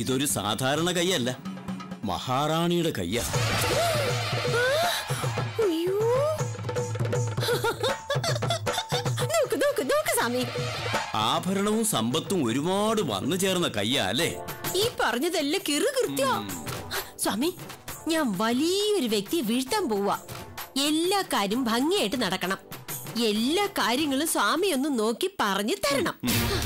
ഇതൊരു സാധാരണ കൈയല്ല മഹാറാണിയുടെ കയ്യാ അയ്യോ നോക്ക് നോക്ക് നോക്ക് സ്വാമി ആഭരണവും സമ്പത്തും ഒരുപാട് വന്നു ചേർന്ന കയ്യാ അല്ലേ ഈ പറഞ്ഞതെല്ലാം കിറു കൃത്യോ സ്വാമി ഞാൻ വലിയൊരു വ്യക്തിയെ വീഴ്ത്താൻ പോവാ എല്ലാ കാര്യം ഭംഗിയായിട്ട് നടക്കണം എല്ലാ കാര്യങ്ങളും സ്വാമി ഒന്ന് നോക്കി പറഞ്ഞു തരണം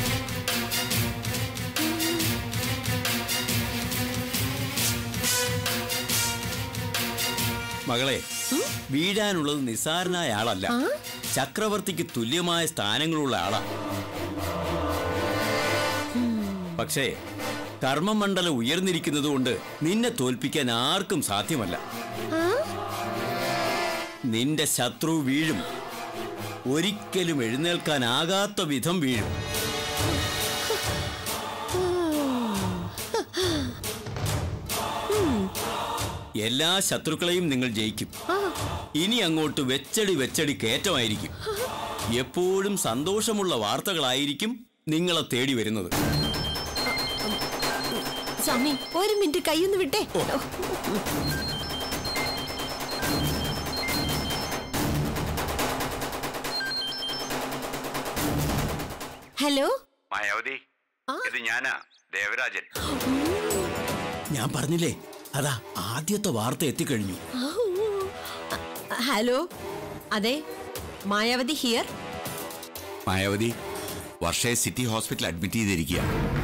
മകളെ വീഴാനുള്ളത് നിസ്സാരനായ ആളല്ല ചക്രവർത്തിക്ക് തുല്യമായ സ്ഥാനങ്ങളുള്ള ആളാ പക്ഷേ കർമ്മമണ്ഡലം ഉയർന്നിരിക്കുന്നതുകൊണ്ട് നിന്നെ തോൽപ്പിക്കാൻ ആർക്കും സാധ്യമല്ല നിന്റെ ശത്രു വീഴും ഒരിക്കലും എഴുന്നേൽക്കാനാകാത്ത വിധം വീഴും എല്ലാ ശത്രുക്കളെയും നിങ്ങൾ ജയിക്കും ഇനി അങ്ങോട്ട് വെച്ചടി വെച്ചടി കയറ്റമായിരിക്കും എപ്പോഴും സന്തോഷമുള്ള വാർത്തകളായിരിക്കും നിങ്ങളെ തേടി വരുന്നത് സ്വാമി ഒരു മിനിറ്റ് കൈയൊന്ന് വിട്ടേ ഹലോ മായാവതി ഇത് ഞാനാ ദേവരാജൻ ഞാൻ പറഞ്ഞില്ലേ അതാ ആദ്യത്തെ വാർത്ത എത്തിക്കഴിഞ്ഞു ഹലോ അതെ മായാവതി ഹിയർ മായാവതി വർഷയെ സിറ്റി ഹോസ്പിറ്റൽ അഡ്മിറ്റ് ചെയ്തിരിക്കുക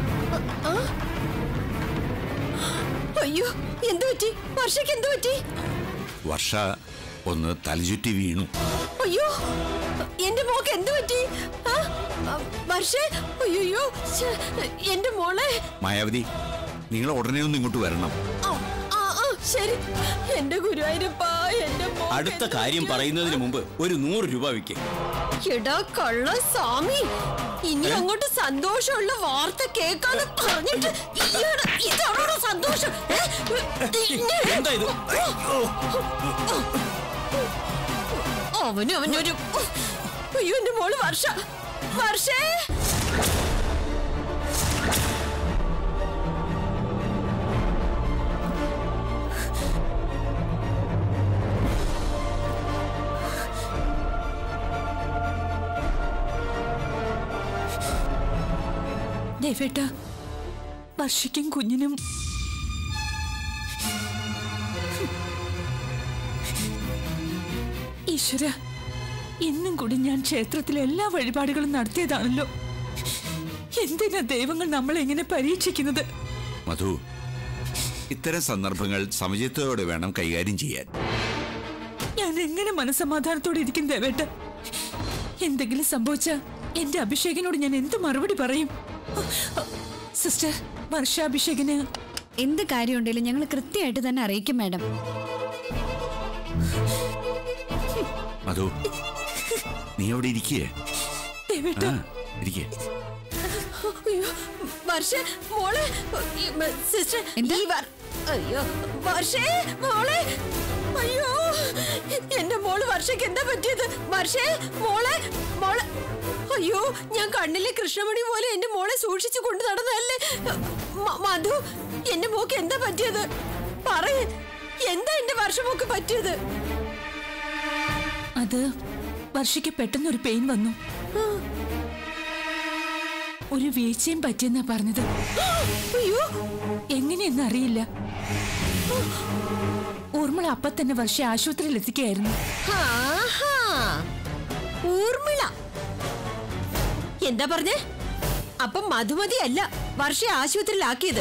അയ്യോ എന്തു പറ്റി വർഷയ്ക്ക് എന്തു പറ്റി വർഷ ഒന്ന് തലചുറ്റി വീണു അയ്യോ എന്റെ മോക്ക് എന്തു പറ്റി ആ? ആ, വർഷേ അയ്യോ എന്റെ മോളെ മായാവതി നിങ്ങൾ ഉടനെ ഒന്ന് ഇങ്ങോട്ട് വരണം ആ, ആ, ആ, ശരി എന്റെ ഗുരുവായൂരപ്പാ എന്റെ മോക്ക് അടുത്ത എന്ത് കാര്യം പറ്റി? പറയുന്നതിന് മുമ്പ് ഒരു നൂറ് രൂപ വിൽക്കേ എടാ കള്ള സ്വാമി ഇനി അങ്ങോട്ട് സന്തോഷമുള്ള വാർത്ത കേൾക്കാന്ന് പറഞ്ഞിട്ട് ഇയാള് ഇതാണോ സന്തോഷം ഏ? ഇങ്ങനെ- എന്താ ഇത് അയ്യോ. അവന് അവനൊരു അയ്യോ എന്റെ മോള് വർഷ വർഷേ ദേവേട്ട വർഷിക്കും കുഞ്ഞിനും ഈശ്വര ഇന്നും കൂടി ഞാൻ ക്ഷേത്രത്തിലെ എല്ലാ വഴിപാടുകളും നടത്തിയതാണല്ലോ എന്തിനാ ദൈവങ്ങൾ നമ്മളെ എങ്ങനെ പരീക്ഷിക്കുന്നത് മധു ഇത്തരം സന്ദർഭങ്ങൾ സമചിത്തത്തോടെ വേണം കൈകാര്യം ചെയ്യാൻ ഞാൻ എങ്ങനെ മനസമാധാനത്തോടെ ഇരിക്കും ദേവേട്ട എന്തെങ്കിലും സംഭവിച്ച എന്റെ അഭിഷേകിനോട് ഞാൻ എന്ത് മറുപടി പറയും സിസ്റ്റർ വർഷാഭിഷേകിന് എന്ത് കാര്യമുണ്ടെങ്കിലും ഞങ്ങൾ കൃത്യമായിട്ട് തന്നെ അറിയിക്കും മാഡം മധു നീ അവിടെ ഇരിക്കേ ദേവേട്ട ആ ഇരിക്കേ അയ്യോ വർഷ മോളെ ഈ മ- സിസ്റ്റർ എന്താ? ഈ വർ- അയ്യോ വർഷേ മോളെ അയ്യോ എന്റെ മോള് വർഷയ്ക്ക് എന്താ പറ്റിയത് വർഷേ മോളെ മോളെ അയ്യോ ഞാൻ കണ്ണിലെ കൃഷ്ണമണി പോലെ എന്റെ മോളെ സൂക്ഷിച്ചു കൊണ്ട് നടന്നതല്ലേ മ- മധു എന്റെ മോക്ക് എന്താ പറ്റിയത് പറയ് എന്താ എന്റെ വർഷമോക്ക് പറ്റിയത് അത് വർഷയ്ക്ക് പെട്ടെന്നൊരു പെയിൻ വന്നു ഒരു വീഴ്ചയും പറ്റിയെന്നാ പറഞ്ഞത് അയ്യോ എങ്ങനെയെന്ന് അറിയില്ല ഊർമിള അപ്പൊ തന്നെ വർഷ ആശുപത്രിയിൽ എത്തിക്കുകയായിരുന്നു ആഹാ. ഊർമിള എന്താ പറഞ്ഞേ അപ്പം മധുമതി അല്ല വർഷ ആശുപത്രിയിലാക്കിയത്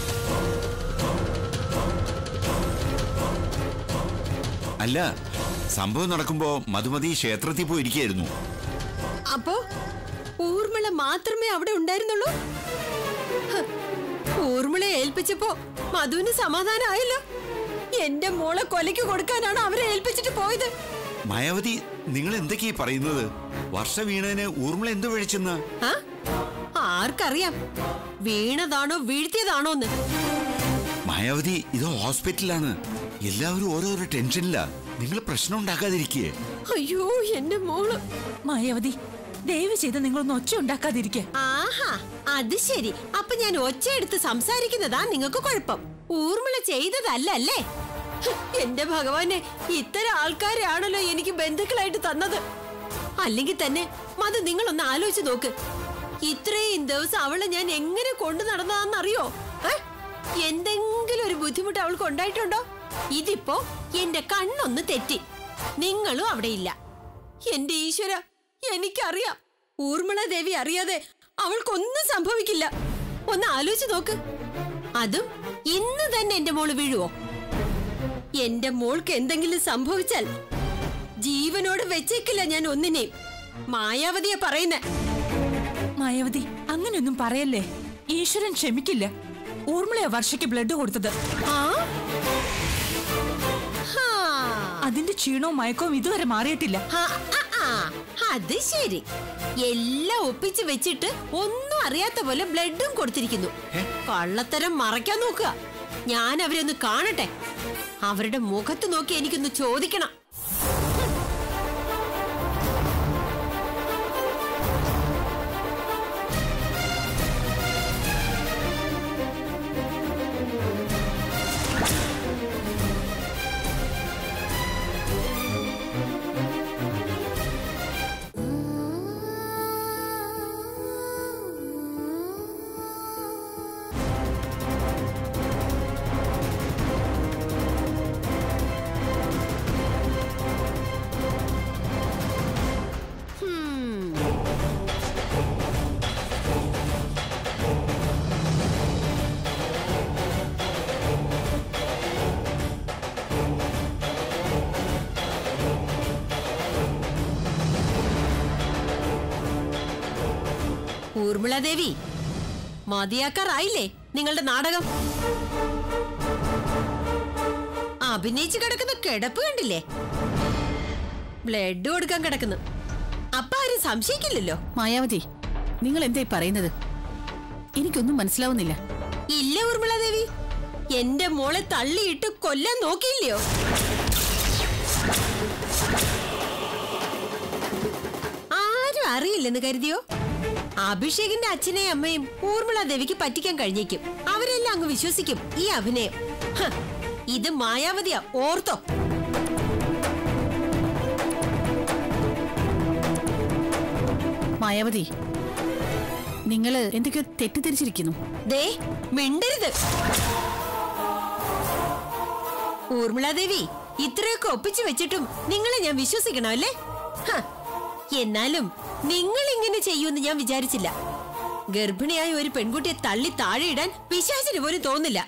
അല്ല സംഭവം നടക്കുമ്പോ മധുമതി ക്ഷേത്രത്തിൽ പോയിരിക്കായിരുന്നു അപ്പോ ഊർമിള മാത്രമേ അവിടെ ഉണ്ടായിരുന്നുള്ളൂ ഹ്, ഊർമിളയെ ഏൽപ്പിച്ചപ്പോ മധുവിന് സമാധാനമായല്ലോ എന്റെ മോളെ കൊലയ്ക്ക് കൊടുക്കാനാണ് അവരെ ഏൽപ്പിച്ചിട്ട് പോയത് മായാവതി നിങ്ങൾ എന്തൊക്കെയാ ഈ പറയുന്നത് വർഷ വീണതിന് ഊർമിള എന്ത് വിളിച്ചെന്ന് ആ? ആർക്കറിയാം വീണതാണോ വീഴ്ത്തിയതാണോന്ന് മായാവതി ഇത് ഹോസ്പിറ്റലാണ് എല്ലാവരും ഓരോരോ ടെൻഷനില്ല നിങ്ങൾ പ്രശ്നം ഉണ്ടാക്കാതിരിക്കേ അയ്യോ എന്റെ മോള് മായാവതി ദയവ് ചെയ്ത് നിങ്ങളൊന്ന് ഒച്ച ഉണ്ടാക്കാതിരിക്കെ ആഹാ അത് ശരി അപ്പൊ ഞാൻ ഒച്ചയെടുത്ത് സംസാരിക്കുന്നതാ നിങ്ങൾക്ക് കുഴപ്പം ഊർമിള ചെയ്തതല്ല അല്ലേ ഹ്, എന്റെ ഭഗവാനെ ഇത്തരം ആൾക്കാരാണല്ലോ എനിക്ക് ബന്ധുക്കളായിട്ട് തന്നത് അല്ലെങ്കിൽ തന്നെ മത് നിങ്ങളൊന്ന് ആലോചിച്ച് നോക്ക് ഇത്രയും ദിവസം അവളെ ഞാൻ എങ്ങനെ കൊണ്ടു നടന്നതാന്നറിയോ ഏ? എന്തെങ്കിലും ഒരു ബുദ്ധിമുട്ട് അവൾക്ക് ഉണ്ടായിട്ടുണ്ടോ ഇതിപ്പോ എന്റെ കണ്ണൊന്ന് തെറ്റി നിങ്ങളും അവിടെ ഇല്ല എന്റെ ഈശ്വര എനിക്കറിയാം ഊർമിള ദേവി അറിയാതെ അവൾക്കൊന്നും സംഭവിക്കില്ല ഒന്ന് ആലോചിച്ച് നോക്ക് അതും ഇന്ന് തന്നെ എന്റെ മോള് വീഴുവോ എന്റെ മോൾക്ക് എന്തെങ്കിലും സംഭവിച്ചാൽ ജീവനോട് വെച്ചേക്കില്ല ഞാൻ ഒന്നിനെയും മായാവതിയെ പറയുന്നേ മായാവതി അങ്ങനെയൊന്നും പറയല്ലേ ഈശ്വരൻ ക്ഷമിക്കില്ല ഊർമിളയാ വർഷയ്ക്ക് ബ്ലഡ് കൊടുത്തത് ആ? ഹാ. അതിന്റെ ക്ഷീണവും മയക്കവും ഇതുവരെ മാറിയിട്ടില്ല ആ, ആ, ആ. അത് ശരി എല്ലാം ഒപ്പിച്ച് വെച്ചിട്ട് ഒന്നും അറിയാത്ത പോലെ ബ്ലഡും കൊടുത്തിരിക്കുന്നു കള്ളത്തരം മറയ്ക്കാൻ നോക്കുക ഞാൻ അവരെ ഒന്ന് കാണട്ടെ അവരുടെ മുഖത്ത് നോക്കി എനിക്കൊന്ന് ചോദിക്കണം ഊർമിളാദേവി മതിയാക്കാറായില്ലേ നിങ്ങളുടെ നാടകം അഭിനയിച്ച് കിടക്കുന്ന കിടപ്പ് കണ്ടില്ലേ ബ്ലഡ് കൊടുക്കാൻ കിടക്കുന്നു അപ്പൊ ആരും സംശയിക്കില്ലല്ലോ മായാവതി നിങ്ങൾ എന്തായി പറയുന്നത് എനിക്കൊന്നും മനസ്സിലാവുന്നില്ല ഇല്ല ഊർമിളാദേവി എന്റെ മോളെ തള്ളിയിട്ട് കൊല്ലാൻ നോക്കിയില്ലയോ ആരും അറിയില്ലെന്ന് കരുതിയോ അഭിഷേകിന്റെ അച്ഛനെയും അമ്മയും ഊർമിള ദേവിക്ക് പറ്റിക്കാൻ കഴിഞ്ഞേക്കും അവരെല്ലാം അങ്ങ് വിശ്വസിക്കും ഈ അഭിനയം ഹ, ഇത് മായാവതിയാ ഓർത്തോ മായാവതി നിങ്ങൾ എന്തൊക്കെയോ തെറ്റിദ്ധരിച്ചിരിക്കുന്നു ദേ മിണ്ടരുത് ഊർമിളാദേവി ഇത്രയൊക്കെ ഒപ്പിച്ചു വെച്ചിട്ടും നിങ്ങളെ ഞാൻ വിശ്വസിക്കണോ അല്ലേ ഹ, എന്നാലും നിങ്ങൾ ഇങ്ങനെ ചെയ്യൂന്ന് ഞാൻ വിചാരിച്ചില്ല ഗർഭിണിയായ ഒരു പെൺകുട്ടിയെ തള്ളി താഴെയിടാൻ പിശാചിന് പോലും തോന്നില്ല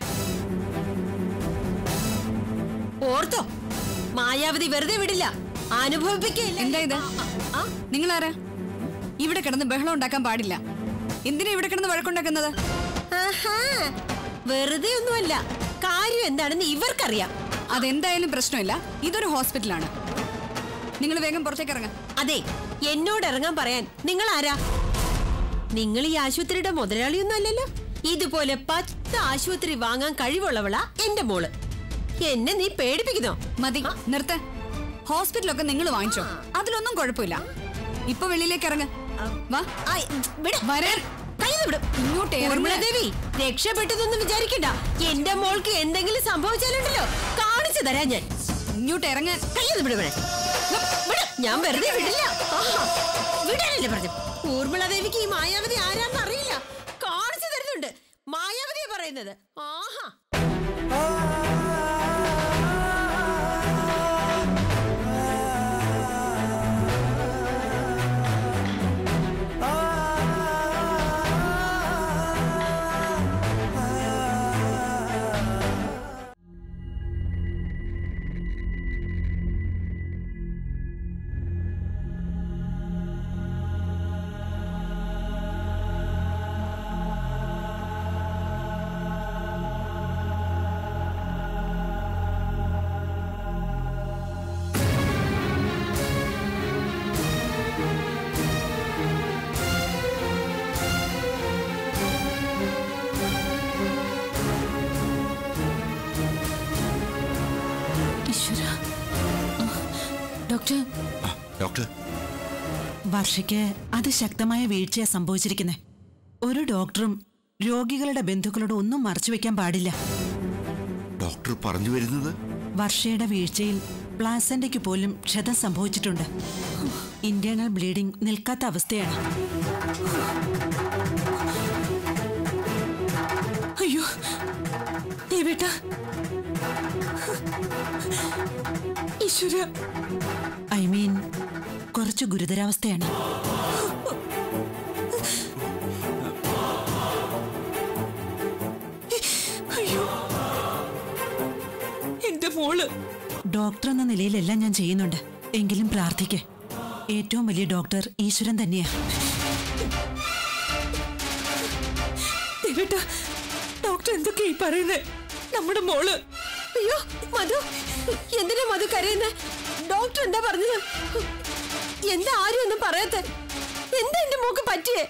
ഓർത്തോ മായാവതി വെറുതെ വിടില്ല അനുഭവിപ്പിക്കില്ല എന്താ ഇത് നിങ്ങളാരാ ഇവിടെ കിടന്ന് ബഹളം ഉണ്ടാക്കാൻ പാടില്ല എന്തിനാ ഇവിടെ കിടന്ന് വഴക്കുണ്ടാക്കുന്നത് ആഹാ വെറുതെ ഒന്നുമല്ല കാര്യം എന്താണെന്ന് ഇവർക്കറിയാം അതെന്തായാലും പ്രശ്നമില്ല ഇതൊരു ഹോസ്പിറ്റലാണ് നിങ്ങൾ വേഗം പുറത്തേക്ക് ഇറങ്ങ അതെ എന്നോട് ഇറങ്ങാൻ പറയാൻ നിങ്ങൾ ആരാ നിങ്ങൾ ഈ ആശുപത്രിയുടെ മുതലാളിയൊന്നും അല്ലല്ലോ ഇതുപോലെ പത്ത് ആശുപത്രി വാങ്ങാൻ കഴിവുള്ളവളാ എന്റെ മോള് എന്നെ നീ പേടിപ്പിക്കുന്നോ മതി നിർത്ത ഹോസ്പിറ്റലൊക്കെ നിങ്ങൾ വാങ്ങിച്ചോ അതിലൊന്നും കുഴപ്പമില്ല ഇപ്പൊ വെളിയിലേക്ക് ഇറങ്ങ വാ ആയ്, വിട്. വരാൻ കയ്യിന്ന് വിട്. ഇങ്ങോട്ട് ഇറങ്ങ്. ഊർമിളാദേവി രക്ഷപ്പെട്ടതൊന്നും വിചാരിക്കണ്ട എന്റെ മോൾക്ക് എന്തെങ്കിലും സംഭവിച്ചാലുണ്ടല്ലോ കാണിച്ചു തരാം ഞാൻ ഇങ്ങോട്ട് ഇറങ്ങാൻ കയ്യത് വിട് ഇവിടെ. ഉം, വിട്. ഞാൻ വെറുതെ വിടില്ല ആഹാ. വിടാനല്ലേ പറഞ്ഞു ഊർമിളാദേവിക്ക് ഈ മായാവതി ആരാന്ന് അറിയില്ല കാണിച്ചു തരുന്നുണ്ട് മായാവതിയെ പറയുന്നത് ആഹാ ഈശ്വര ഡോക്ടർ ആ, ഡോക്ടർ വർഷയ്ക്ക് അതിശക്തമായ വീഴ്ചയാ സംഭവിച്ചിരിക്കുന്നത് ഒരു ഡോക്ടറും രോഗികളുടെ ബന്ധുക്കളോട് ഒന്നും മറച്ചു വെക്കാൻ പാടില്ല ഡോക്ടർ പറഞ്ഞു വരുന്നത് വർഷയുടെ വീഴ്ചയിൽ പ്ലാസന്റയ്ക്ക് പോലും ക്ഷതം സംഭവിച്ചിട്ടുണ്ട് ഇന്റേണൽ ബ്ലീഡിംഗ് നിൽക്കാത്ത അവസ്ഥയാണ് അയ്യോ ദേവേട്ട ഈശ്വര ഐ മീൻ കുറച്ച് ഗുരുതരാവസ്ഥയാണ് അയ്യോ എന്റെ മോള് ഡോക്ടർ എന്ന നിലയിലെല്ലാം ഞാൻ ചെയ്യുന്നുണ്ട് എങ്കിലും പ്രാർത്ഥിക്ക് ഏറ്റവും വലിയ ഡോക്ടർ ഈശ്വരൻ തന്നെയാ ദേവേട്ട ഡോക്ടർ എന്തൊക്കെയാ ഈ പറയുന്നത് നമ്മുടെ മോള് അയ്യോ മധു എന്തിനാ മധു കരയുന്നേ ഡോക്ടർ എന്താ പറഞ്ഞത് എന്താ ആരും ഒന്നും പറയാത്ത എന്താ എന്റെ മോക്ക് പറ്റിയേ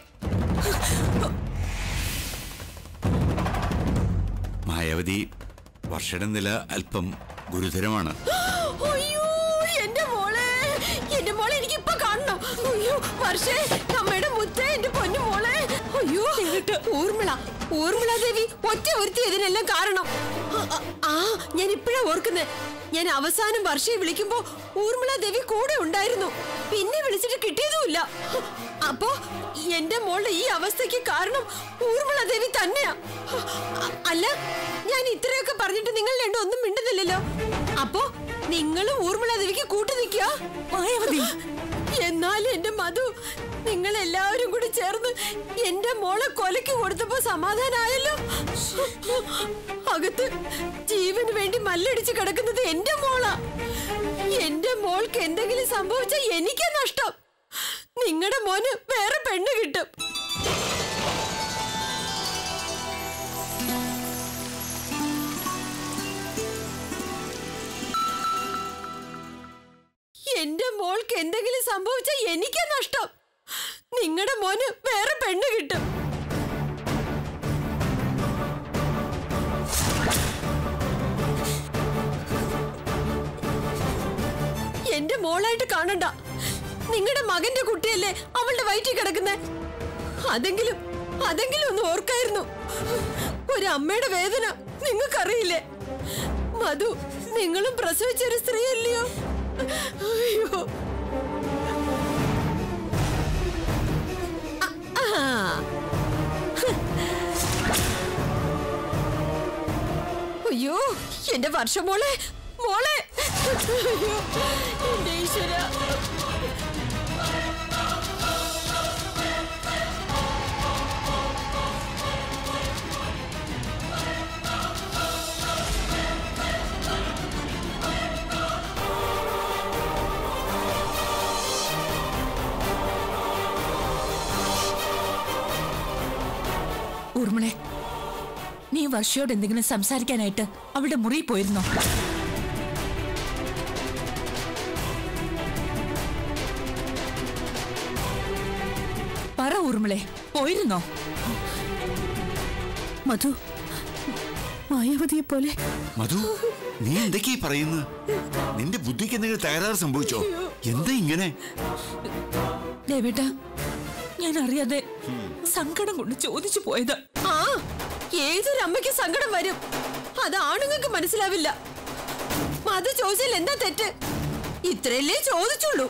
മായാവതി വർഷയുടെ നില അല്പം ഗുരുതരമാണ് അയ്യോ എന്റെ മോളെ എന്റെ മോളെ എനിക്ക് ഇപ്പൊ കാണണം അയ്യോ വർഷേ അമ്മയുടെ മുത്തേ എന്റെ പൊന്നു മോളെ അയ്യോ ഊർമിള ഊർമിള ദേവി ഒറ്റ ഒരുത്തി ഇതിനെല്ലാം കാരണം ആ, ആ, ആ ഞാൻ ഇപ്പഴാ ഓർക്കുന്നേ ഞാൻ അവസാനം വർഷയെ വിളിക്കുമ്പോ ഊർമിള ദേവി കൂടെ ഉണ്ടായിരുന്നു പിന്നെ വിളിച്ചിട്ട് കിട്ടിയതുമില്ല അപ്പോ എന്റെ മോളുടെ ഈ അവസ്ഥയ്ക്ക് കാരണം ഊർമിള ദേവി തന്നെയാ അ- അല്ല ഞാൻ ഇത്രയൊക്കെ പറഞ്ഞിട്ട് നിങ്ങൾ രണ്ടും ഒന്നും മിണ്ടുന്നില്ലല്ലോ അപ്പോ നിങ്ങളും ഊർമിള ദേവിക്ക് കൂട്ടു നിൽക്കുക മായാവതി എന്നാലും എന്റെ മധു നിങ്ങൾ എല്ലാവരും കൂടി ചേർന്ന് എന്റെ മോളെ കൊലക്ക് കൊടുത്തപ്പോ സമാധാനായല്ലോ അകത്ത് ജീവന് വേണ്ടി മല്ലടിച്ച് കിടക്കുന്നത് എന്റെ മോളാ എന്റെ മോൾക്ക് എന്തെങ്കിലും സംഭവിച്ചാൽ എനിക്കാ നഷ്ടം നിങ്ങളുടെ മോന് വേറെ പെണ്ണ് കിട്ടും എന്റെ മോൾക്ക് എന്തെങ്കിലും സംഭവിച്ചാൽ എനിക്കാ നഷ്ടം നിങ്ങളുടെ മോന് വേറെ പെണ്ണ് കിട്ടും എന്റെ മോളായിട്ട് കാണണ്ട നിങ്ങളുടെ മകന്റെ കുട്ടിയല്ലേ അവളുടെ വയറ്റിൽ കിടക്കുന്നേ അതെങ്കിലും അതെങ്കിലും ഒന്ന് ഓർക്കായിരുന്നു ഒരു അമ്മയുടെ വേദന നിങ്ങൾക്കറിയില്ലേ മധു നിങ്ങളും പ്രസവിച്ചൊരു സ്ത്രീ അല്ലയോ അയ്യോ ആ. അയ്യോ എന്റെ വർഷം മോളെ മോളെ അയ്യോ എന്റെ ഈശ്വര ഊർമിളെ നീ വർഷയോട് എന്തെങ്കിലും സംസാരിക്കാനായിട്ട് അവളുടെ മുറിയിൽ പോയിരുന്നോ പറ ഊർമിളെ പോയിരുന്നോ മധു മായാവതിയെ പോലെ മധു നീ എന്തൊക്കെയാ പറയുന്നത് നിന്റെ ബുദ്ധിക്ക് എന്തെങ്കിലും തകരാറ് സംഭവിച്ചോ എന്താ ഇങ്ങനെ ദേവേട്ട ഞാൻ അറിയാതെ സങ്കടം കൊണ്ട് ചോദിച്ചു പോയത് ആ ഏതൊരു അമ്മയ്ക്ക് സങ്കടം വരും അത് ആണുങ്ങൾക്ക് മനസ്സിലാവില്ല അത് ചോദിച്ചാൽ എന്താ തെറ്റ് ഇത്രയല്ലേ ചോദിച്ചുള്ളൂ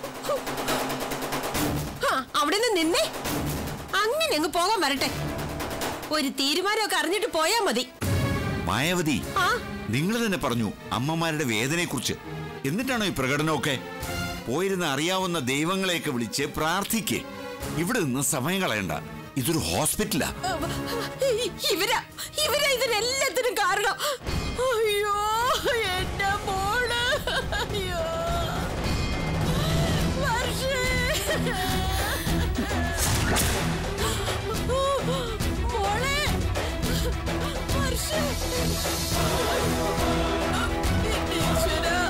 ആ, അവിടെ നിന്ന് നിന്നേ അങ്ങനെ അങ്ങ് പോകാൻ വരട്ടെ ഒരു തീരുമാനമൊക്കെ അറിഞ്ഞിട്ട് പോയാ മതി മായാവതി ആ നിങ്ങൾ തന്നെ പറഞ്ഞു അമ്മമാരുടെ വേദനയെക്കുറിച്ച് എന്നിട്ടാണോ ഈ പ്രകടനമൊക്കെ പോയിരുന്ന് അറിയാവുന്ന ദൈവങ്ങളെയൊക്കെ വിളിച്ച് പ്രാർത്ഥിക്കേ ഇവിടെ നിന്ന് സമയം കളയണ്ട ഇതൊരു ഹോസ്പിറ്റലാ ഇ- ഇവരാ ഇവരാ ഇതിനെല്ലാത്തിനും കാരണം അയ്യോ എന്റെ മോള് അയ്യോ വർഷേ മോളെ വർഷേ എന്റെ ഈശ്വരാ.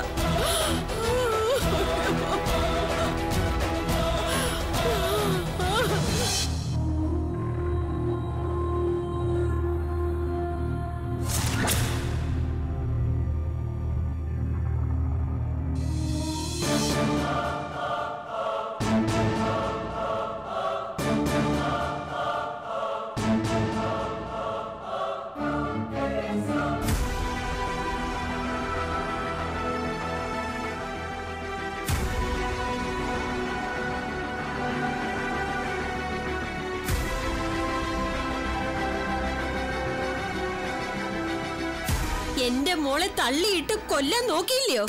എന്റെ മോളെ തള്ളിയിട്ട് കൊല്ലാൻ നോക്കിയില്ലയോ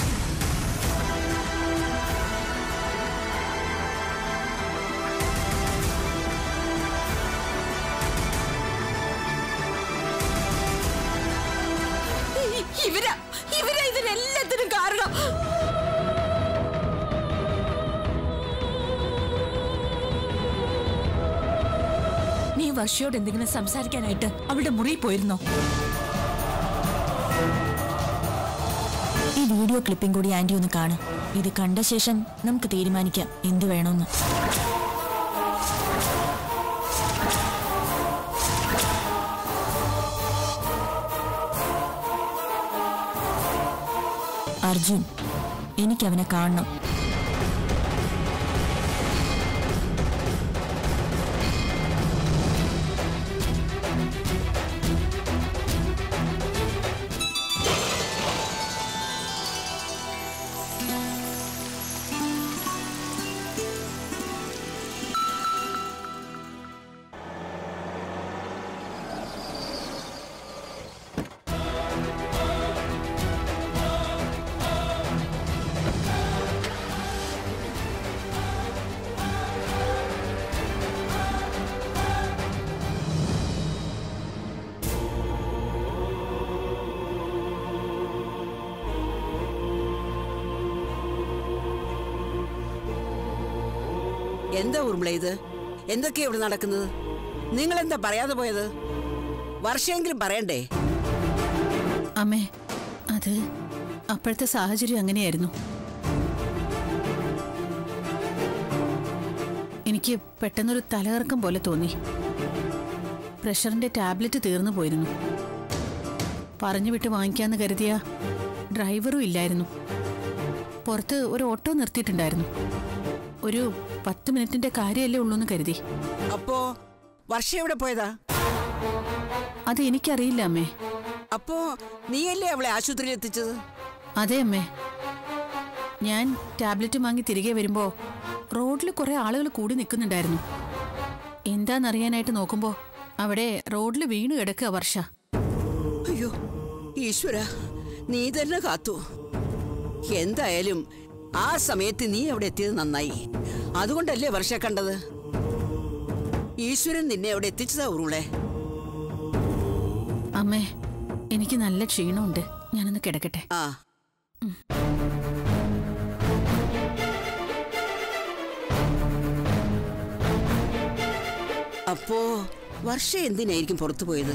ഇ- ഇവരാ ഇവരാ ഇതിനെല്ലാത്തിനും കാരണം നീ വർഷയോട് എന്തെങ്കിലും സംസാരിക്കാനായിട്ട് അവളുടെ മുറിയിൽ പോയിരുന്നോ ഈ വീഡിയോ ക്ലിപ്പിംഗ് കൂടി ആന്റി ഒന്ന് കാണും ഇത് കണ്ട ശേഷം നമുക്ക് തീരുമാനിക്കാം എന്ത് വേണമെന്ന് അർജുൻ എനിക്ക് അവനെ കാണണം എന്താ ഉറുമിള ഇത് എന്തൊക്കെയാ ഇവിടെ നടക്കുന്നത് നിങ്ങൾ എന്താ പറയാതെ പോയത് വർഷമെങ്കിലും പറയണ്ടേ അമ്മേ അത് അപ്പോഴത്തെ സാഹചര്യം അങ്ങനെയായിരുന്നു എനിക്ക് പെട്ടെന്നൊരു തലകറക്കം പോലെ തോന്നി പ്രഷറിന്റെ ടാബ്ലറ്റ് തീർന്നു പോയിരുന്നു പറഞ്ഞു വിട്ട് വാങ്ങിക്കാന്ന് കരുതിയ ഡ്രൈവറും ഇല്ലായിരുന്നു പുറത്ത് ഒരു ഓട്ടോ നിർത്തിയിട്ടുണ്ടായിരുന്നു ഒരു പത്ത് മിനിറ്റിന്റെ കാര്യമല്ലേ ഉള്ളൂ എന്ന് കരുതി അപ്പോ വർഷ എവിടെ പോയതാ അത് എനിക്കറിയില്ല അമ്മേ അപ്പോ നീയല്ലേ അവളെ ആശുപത്രിയിൽ എത്തിച്ചത് അതെ അമ്മേ ഞാൻ ടാബ്ലറ്റ് വാങ്ങി തിരികെ വരുമ്പോ റോഡിൽ കുറെ ആളുകൾ കൂടി നിൽക്കുന്നുണ്ടായിരുന്നു എന്താന്നറിയാനായിട്ട് നോക്കുമ്പോ അവിടെ റോഡിൽ വീണ് കിടക്കുക വർഷ അയ്യോ ഈശ്വര നീ തന്നെ കാത്തു എന്തായാലും ആ സമയത്ത് നീ അവിടെ എത്തിയത് നന്നായി അതുകൊണ്ടല്ലേ വർഷ കണ്ടത് ഈശ്വരൻ നിന്നെ അവിടെ എത്തിച്ചതാ ഉരുളെ അമ്മേ എനിക്ക് നല്ല ക്ഷീണമുണ്ട് ഞാനൊന്ന് കിടക്കട്ടെ ആ അപ്പോ വർഷ എന്തിനായിരിക്കും പുറത്തു പോയത്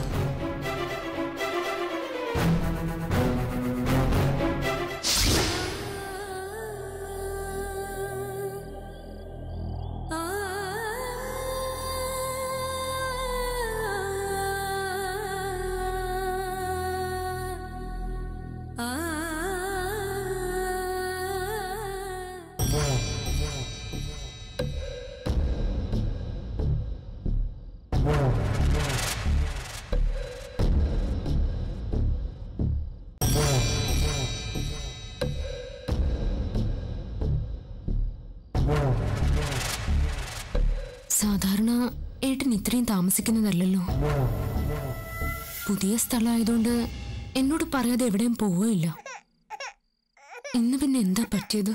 സാധാരണ ഏട്ടൻ ഇത്രയും താമസിക്കുന്നതല്ലല്ലോ പുതിയ സ്ഥലമായതുകൊണ്ട് എന്നോട് പറയാതെ എവിടെയും പോവുകയില്ല ഇന്ന് പിന്നെ എന്താ പറ്റിയത്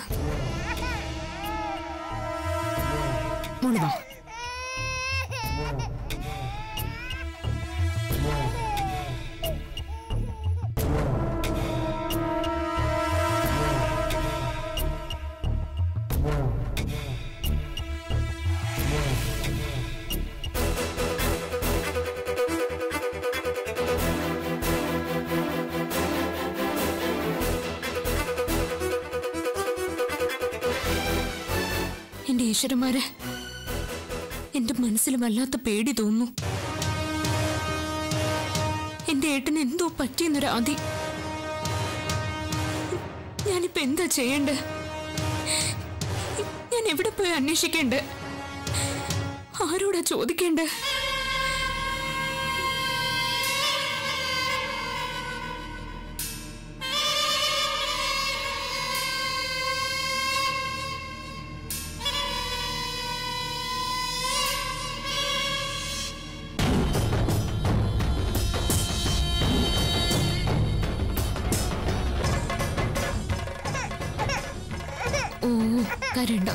മോള് വാ എന്റെ ഈശ്വരന്മാരെ എന്റെ മനസ്സിൽ വല്ലാത്ത പേടി തോന്നുന്നു എന്റെ ഏട്ടന് എന്തോ പറ്റിയെന്നൊരു ആദി ഞാനിപ്പോ എന്താ ചെയ്യണ്ടേ ഞാൻ എവിടെ പോയി അന്വേഷിക്കണ്ടേ ആരോടാ ചോദിക്കണ്ടേ ഓ കരണ്ട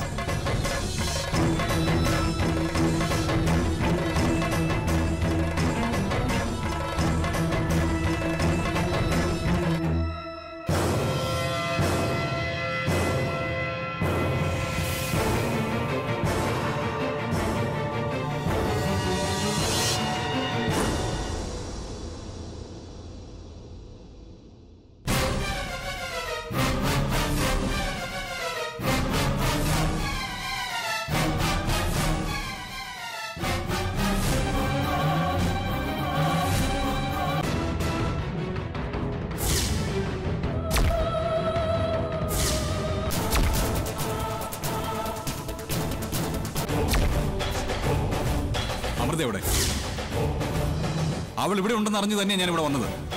അമൃത എവിടെ അവൾ ഇവിടെ ഉണ്ടെന്ന് അറിഞ്ഞു തന്നെ ഞാൻ ഇവിടെ വന്നത്